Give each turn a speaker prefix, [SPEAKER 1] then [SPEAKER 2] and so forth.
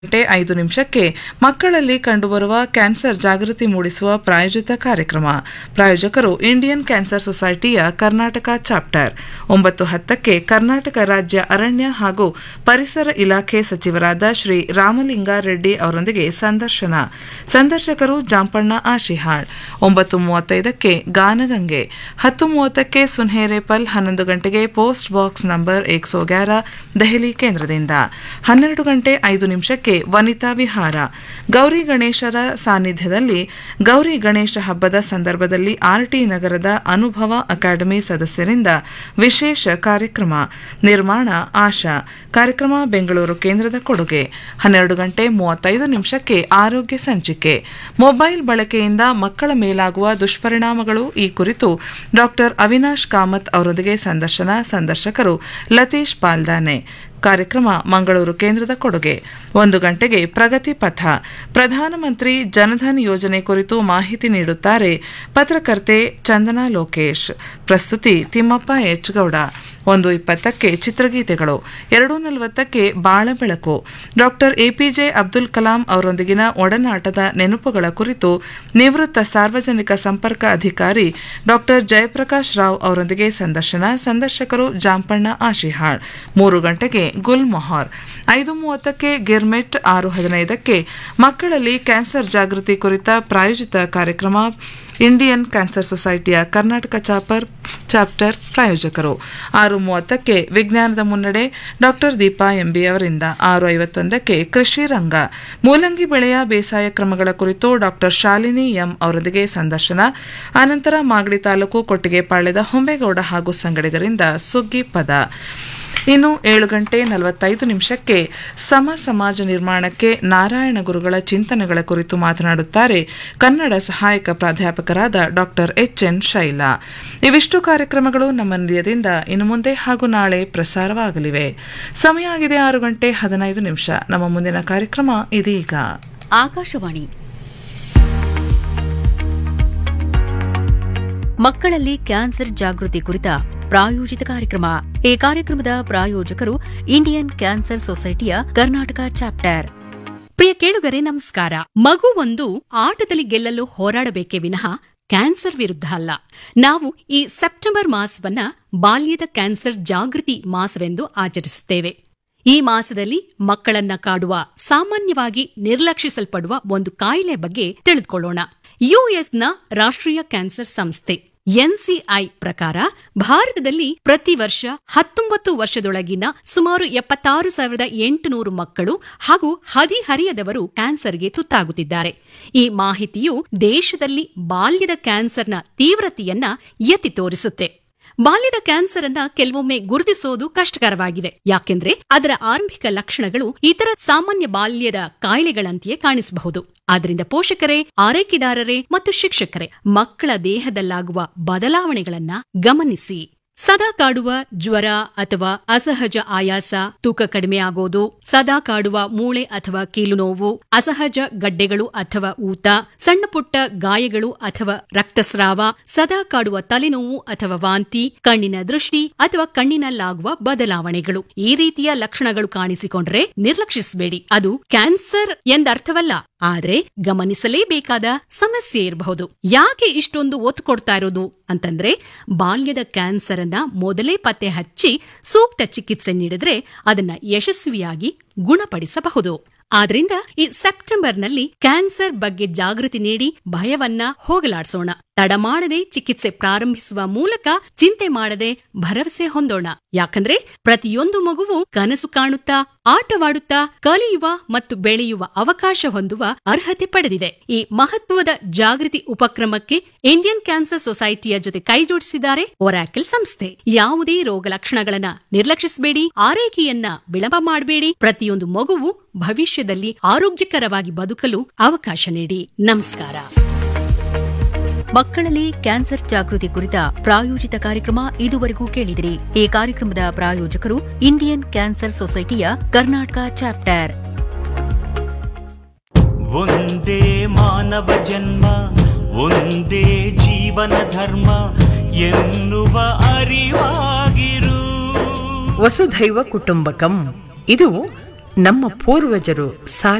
[SPEAKER 1] ಗಂಟೆ ಐದು ನಿಮಿಷಕ್ಕೆ ಮಕ್ಕಳಲ್ಲಿ ಕಂಡುಬರುವ ಕ್ಯಾನ್ಸರ್ ಜಾಗೃತಿ ಮೂಡಿಸುವ ಪ್ರಾಯೋಜಿತ ಕಾರ್ಯಕ್ರಮ ಪ್ರಾಯೋಜಕರು ಇಂಡಿಯನ್ ಕ್ಯಾನ್ಸರ್ ಸೊಸೈಟಿಯ ಕರ್ನಾಟಕ ಚಾಪ್ಟರ್ ಒಂಬತ್ತು ಹತ್ತಕ್ಕೆ ಕರ್ನಾಟಕ ರಾಜ್ಯ ಅರಣ್ಯ ಹಾಗೂ ಪರಿಸರ ಇಲಾಖೆ ಸಚಿವರಾದ ಶ್ರೀ ರಾಮಲಿಂಗಾರೆಡ್ಡಿ ಅವರೊಂದಿಗೆ ಸಂದರ್ಶನ ಸಂದರ್ಶಕರು ಜಾಂಪಣ್ಣ ಆಶಿಹಾಳ್ ಒಂಬತ್ತು ಮೂವತ್ತೈದಕ್ಕೆ ಗಾನಗಂಗೆ ಹತ್ತು ಮೂವತ್ತಕ್ಕೆ ಸುನ್ಹೇರೇಪಲ್ ಹನ್ನೊಂದು ಗಂಟೆಗೆ ಪೋಸ್ಟ್ ಬಾಕ್ಸ್ ನಂಬರ್ ಏಕ್ ಸೋ ಗ್ಯಾರ ದೆಹಲಿ ಕೇಂದ್ರದಿಂದ ಹನ್ನೆರಡು ಗಂಟೆ ಐದು ನಿಮಿಷಕ್ಕೆ ವನಿತಾ ವಿಹಾರ ಗೌರಿ ಗಣೇಶರ ಸಾನ್ನಿಧ್ಯದಲ್ಲಿ ಗೌರಿ ಗಣೇಶ ಹಬ್ಬದ ಸಂದರ್ಭದಲ್ಲಿ ಆರ್ಟಿ ನಗರದ ಅನುಭವ ಅಕಾಡೆಮಿ ಸದಸ್ಯರಿಂದ ವಿಶೇಷ ಕಾರ್ಯಕ್ರಮ ನಿರ್ಮಾಣ ಆಶಾ ಕಾರ್ಯಕ್ರಮ ಬೆಂಗಳೂರು ಕೇಂದ್ರದ ಕೊಡುಗೆ ಹನ್ನೆರಡು ಗಂಟೆ ಮೂವತ್ತೈದು ನಿಮಿಷಕ್ಕೆ ಆರೋಗ್ಯ ಸಂಚಿಕೆ ಮೊಬೈಲ್ ಬಳಕೆಯಿಂದ ಮಕ್ಕಳ ಮೇಲಾಗುವ ದುಷ್ಪರಿಣಾಮಗಳು ಈ ಕುರಿತು ಡಾಕ್ಟರ್ ಅವಿನಾಶ್ ಕಾಮತ್ ಅವರೊಂದಿಗೆ ಸಂದರ್ಶನ ಸಂದರ್ಶಕರು ಲತೀಶ್ ಪಾಲ್ದಾನೆ ಕಾರ್ಯಕ್ರಮ ಮಂಗಳೂರು ಕೇಂದ್ರದ ಕೊಡುಗೆ ಒಂದು ಗಂಟೆಗೆ ಪ್ರಗತಿ ಪಥ ಪ್ರಧಾನಮಂತ್ರಿ ಜನಧನ್ ಯೋಜನೆ ಕುರಿತು ಮಾಹಿತಿ ನೀಡುತ್ತಾರೆ ಪತ್ರಕರ್ತೆ ಚಂದನಾ ಲೋಕೇಶ್ ಪ್ರಸ್ತುತಿ ತಿಮ್ಮಪ್ಪ ಎಚ್ ಗೌಡ ಒಂದು ಇಪ್ಪತ್ತಕ್ಕೆ ಚಿತ್ರಗೀತೆಗಳು ಎರಡು ನಲವತ್ತಕ್ಕೆ ಬಾಳ ಬೆಳಕು ಡಾಕ್ಟರ್ ಎಪಿಜೆ ಅಬ್ದುಲ್ ಕಲಾಂ ಅವರೊಂದಿಗಿನ ಒಡನಾಟದ ನೆನಪುಗಳ ಕುರಿತು ನಿವೃತ್ತ ಸಾರ್ವಜನಿಕ ಸಂಪರ್ಕ ಅಧಿಕಾರಿ ಡಾಕ್ಟರ್ ಜಯಪ್ರಕಾಶ್ ರಾವ್ ಅವರೊಂದಿಗೆ ಸಂದರ್ಶನ ಸಂದರ್ಶಕರು ಜಾಂಪಣ್ಣ ಆಶಿಹಾಳ್ ಮೂರು ಗಂಟೆಗೆ ಗುಲ್ ಮೊಹರ್ ಐದು ಮೂವತ್ತಕ್ಕೆ ಗಿರ್ಮೆಟ್ ಆರು ಹದಿನೈದಕ್ಕೆ ಮಕ್ಕಳಲ್ಲಿ ಕ್ಯಾನ್ಸರ್ ಜಾಗೃತಿ ಕುರಿತ ಪ್ರಾಯೋಜಿತ ಕಾರ್ಯಕ್ರಮ ಇಂಡಿಯನ್ ಕ್ಯಾನ್ಸರ್ ಸೊಸೈಟಿಯ ಕರ್ನಾಟಕ ಚಾಪರ್ ಚಾಪ್ಟರ್ ಪ್ರಾಯೋಜಕರು ಆರು ಮೂವತ್ತಕ್ಕೆ ವಿಜ್ಞಾನದ ಮುನ್ನಡೆ ಡಾಕ್ಟರ್ ದೀಪಾ ಎಂಬಿ ಅವರಿಂದ ಆರು ಐವತ್ತೊಂದಕ್ಕೆ ಕೃಷಿ ರಂಗ ಮೂಲಂಗಿ ಬೆಳೆಯ ಬೇಸಾಯ ಕ್ರಮಗಳ ಕುರಿತು ಡಾಕ್ಟರ್ ಶಾಲಿನಿ ಎಂ ಅವರೊಂದಿಗೆ ಸಂದರ್ಶನ ಆನಂತರ ಮಾಗಡಿ ತಾಲೂಕು ಕೊಟ್ಟಿಗೆಪಾಳ್ಯದ ಹೊಂಬೇಗೌಡ ಹಾಗೂ ಸಂಗಡಿಗರಿಂದ ಸುಗ್ಗಿ ಪದ ಇನ್ನು ಏಳು ಗಂಟೆ ನಲವತ್ತೈದು ನಿಮಿಷಕ್ಕೆ ಸಮ ಸಮಾಜ ನಿರ್ಮಾಣಕ್ಕೆ ನಾರಾಯಣ ಗುರುಗಳ ಚಿಂತನೆಗಳ ಕುರಿತು ಮಾತನಾಡುತ್ತಾರೆ ಕನ್ನಡ ಸಹಾಯಕ ಪ್ರಾಧ್ಯಾಪಕರಾದ ಡಾಕ್ಟರ್ ಎಚ್ ಎನ್ ಶೈಲಾ ಇವಿಷ್ಟು ಕಾರ್ಯಕ್ರಮಗಳು ನಮ್ಮ ನಿಲಯದಿಂದ ಇನ್ನು ಮುಂದೆ ಹಾಗೂ ನಾಳೆ ಪ್ರಸಾರವಾಗಲಿವೆ ಸಮಯ ಆಗಿದೆ ಆರು ಗಂಟೆ ಹದಿನೈದು ನಿಮಿಷ ನಮ್ಮ ಮುಂದಿನ ಕಾರ್ಯಕ್ರಮ ಇದೀಗ
[SPEAKER 2] ಆಕಾಶವಾಣಿ ಮಕ್ಕಳಲ್ಲಿ ಕ್ಯಾನ್ಸರ್ ಜಾಗೃತಿ ಕುರಿತ ಪ್ರಾಯೋಜಿತ ಕಾರ್ಯಕ್ರಮ ಈ ಕಾರ್ಯಕ್ರಮದ ಪ್ರಾಯೋಜಕರು ಇಂಡಿಯನ್ ಕ್ಯಾನ್ಸರ್ ಸೊಸೈಟಿಯ ಕರ್ನಾಟಕ ಚಾಪ್ಟರ್
[SPEAKER 3] ಪ್ರಿಯ ಕೇಳುಗರೆ ನಮಸ್ಕಾರ ಮಗು ಒಂದು ಆಟದಲ್ಲಿ ಗೆಲ್ಲಲು ಹೋರಾಡಬೇಕೇ ವಿನಃ ಕ್ಯಾನ್ಸರ್ ವಿರುದ್ಧ ಅಲ್ಲ ನಾವು ಈ ಸೆಪ್ಟೆಂಬರ್ ಮಾಸವನ್ನ ಬಾಲ್ಯದ ಕ್ಯಾನ್ಸರ್ ಜಾಗೃತಿ ಮಾಸವೆಂದು ಆಚರಿಸುತ್ತೇವೆ ಈ ಮಾಸದಲ್ಲಿ ಮಕ್ಕಳನ್ನ ಕಾಡುವ ಸಾಮಾನ್ಯವಾಗಿ ನಿರ್ಲಕ್ಷಿಸಲ್ಪಡುವ ಒಂದು ಕಾಯಿಲೆ ಬಗ್ಗೆ ತಿಳಿದುಕೊಳ್ಳೋಣ ಯುಎಸ್ನ ರಾಷ್ಟ್ರೀಯ ಕ್ಯಾನ್ಸರ್ ಸಂಸ್ಥೆ ಎನ್ಸಿಐ ಪ್ರಕಾರ ಭಾರತದಲ್ಲಿ ಪ್ರತಿ ವರ್ಷ ಹತ್ತೊಂಬತ್ತು ವರ್ಷದೊಳಗಿನ ಸುಮಾರು ಎಪ್ಪತ್ತಾರು ಸಾವಿರದ ಎಂಟುನೂರು ಮಕ್ಕಳು ಹಾಗೂ ಹದಿಹರಿಯದವರು ಕ್ಯಾನ್ಸರ್ಗೆ ತುತ್ತಾಗುತ್ತಿದ್ದಾರೆ ಈ ಮಾಹಿತಿಯು ದೇಶದಲ್ಲಿ ಬಾಲ್ಯದ ಕ್ಯಾನ್ಸರ್ನ ತೀವ್ರತೆಯನ್ನ ಎತ್ತಿ ತೋರಿಸುತ್ತೆ ಬಾಲ್ಯದ ಕ್ಯಾನ್ಸರ್ ಅನ್ನ ಕೆಲವೊಮ್ಮೆ ಗುರುತಿಸೋದು ಕಷ್ಟಕರವಾಗಿದೆ ಯಾಕೆಂದ್ರೆ ಅದರ ಆರಂಭಿಕ ಲಕ್ಷಣಗಳು ಇತರ ಸಾಮಾನ್ಯ ಬಾಲ್ಯದ ಕಾಯಿಲೆಗಳಂತೆಯೇ ಕಾಣಿಸಬಹುದು ಆದ್ರಿಂದ ಪೋಷಕರೇ ಆರೈಕೆದಾರರೇ ಮತ್ತು ಶಿಕ್ಷಕರೇ ಮಕ್ಕಳ ದೇಹದಲ್ಲಾಗುವ ಬದಲಾವಣೆಗಳನ್ನ ಗಮನಿಸಿ ಸದಾ ಕಾಡುವ ಜ್ವರ ಅಥವಾ ಅಸಹಜ ಆಯಾಸ ತೂಕ ಕಡಿಮೆ ಆಗೋದು ಸದಾ ಕಾಡುವ ಮೂಳೆ ಅಥವಾ ಕೀಲು ನೋವು ಅಸಹಜ ಗಡ್ಡೆಗಳು ಅಥವಾ ಊತ ಸಣ್ಣ ಪುಟ್ಟ ಗಾಯಗಳು ಅಥವಾ ರಕ್ತಸ್ರಾವ ಸದಾ ಕಾಡುವ ತಲೆನೋವು ಅಥವಾ ವಾಂತಿ ಕಣ್ಣಿನ ದೃಷ್ಟಿ ಅಥವಾ ಕಣ್ಣಿನಲ್ಲಾಗುವ ಬದಲಾವಣೆಗಳು ಈ ರೀತಿಯ ಲಕ್ಷಣಗಳು ಕಾಣಿಸಿಕೊಂಡ್ರೆ ನಿರ್ಲಕ್ಷಿಸಬೇಡಿ ಅದು ಕ್ಯಾನ್ಸರ್ ಎಂದರ್ಥವಲ್ಲ ಆದ್ರೆ ಗಮನಿಸಲೇಬೇಕಾದ ಸಮಸ್ಯೆ ಇರಬಹುದು ಯಾಕೆ ಇಷ್ಟೊಂದು ಒತ್ತು ಕೊಡ್ತಾ ಇರೋದು ಅಂತಂದ್ರೆ ಬಾಲ್ಯದ ಕ್ಯಾನ್ಸರ್ ಅನ್ನ ಮೊದಲೇ ಪತ್ತೆ ಹಚ್ಚಿ ಸೂಕ್ತ ಚಿಕಿತ್ಸೆ ನೀಡಿದ್ರೆ ಅದನ್ನ ಯಶಸ್ವಿಯಾಗಿ ಗುಣಪಡಿಸಬಹುದು ಆದ್ರಿಂದ ಈ ಸೆಪ್ಟೆಂಬರ್ನಲ್ಲಿ ಕ್ಯಾನ್ಸರ್ ಬಗ್ಗೆ ಜಾಗೃತಿ ನೀಡಿ ಭಯವನ್ನ ಹೋಗಲಾಡಿಸೋಣ ತಡ ಮಾಡದೆ ಚಿಕಿತ್ಸೆ ಪ್ರಾರಂಭಿಸುವ ಮೂಲಕ ಚಿಂತೆ ಮಾಡದೆ ಭರವಸೆ ಹೊಂದೋಣ ಯಾಕಂದ್ರೆ ಪ್ರತಿಯೊಂದು ಮಗುವು ಕನಸು ಕಾಣುತ್ತಾ ಆಟವಾಡುತ್ತಾ ಕಲಿಯುವ ಮತ್ತು ಬೆಳೆಯುವ ಅವಕಾಶ ಹೊಂದುವ ಅರ್ಹತೆ ಪಡೆದಿದೆ ಈ ಮಹತ್ವದ ಜಾಗೃತಿ ಉಪಕ್ರಮಕ್ಕೆ ಇಂಡಿಯನ್ ಕ್ಯಾನ್ಸರ್ ಸೊಸೈಟಿಯ ಜೊತೆ ಕೈಜೋಡಿಸಿದ್ದಾರೆ ಒರಾಕಲ್ ಸಂಸ್ಥೆ ಯಾವುದೇ ರೋಗ ಲಕ್ಷಣಗಳನ್ನ ನಿರ್ಲಕ್ಷಿಸಬೇಡಿ ಆರೈಕೆಯನ್ನ ವಿಳಂಬ ಮಾಡಬೇಡಿ ಪ್ರತಿಯೊಂದು ಮಗುವು ಭವಿಷ್ಯದಲ್ಲಿ ಆರೋಗ್ಯಕರವಾಗಿ ಬದುಕಲು ಅವಕಾಶ ನೀಡಿ ನಮಸ್ಕಾರ
[SPEAKER 2] ಮಕ್ಕಳಲ್ಲಿ ಕ್ಯಾನ್ಸರ್ ಜಾಗೃತಿ ಕುರಿತ ಪ್ರಾಯೋಜಿತ ಕಾರ್ಯಕ್ರಮ ಇದುವರೆಗೂ ಕೇಳಿದಿರಿ ಈ ಕಾರ್ಯಕ್ರಮದ ಪ್ರಾಯೋಜಕರು ಇಂಡಿಯನ್ ಕ್ಯಾನ್ಸರ್ ಸೊಸೈಟಿಯ ಕರ್ನಾಟಕ ಚಾಪ್ಟರ್
[SPEAKER 4] ಒಂದೇ ಮಾನವ ಜನ್ಮ ಒಂದೇ ಜೀವನ ಧರ್ಮ ಎನ್ನುವ ಅರಿವಾಗಿರು
[SPEAKER 5] ವಸುಧೈವ ಕುಟುಂಬಕಂ ಇದು ನಮ್ಮ ಪೂರ್ವಜರು ಸಾರಿ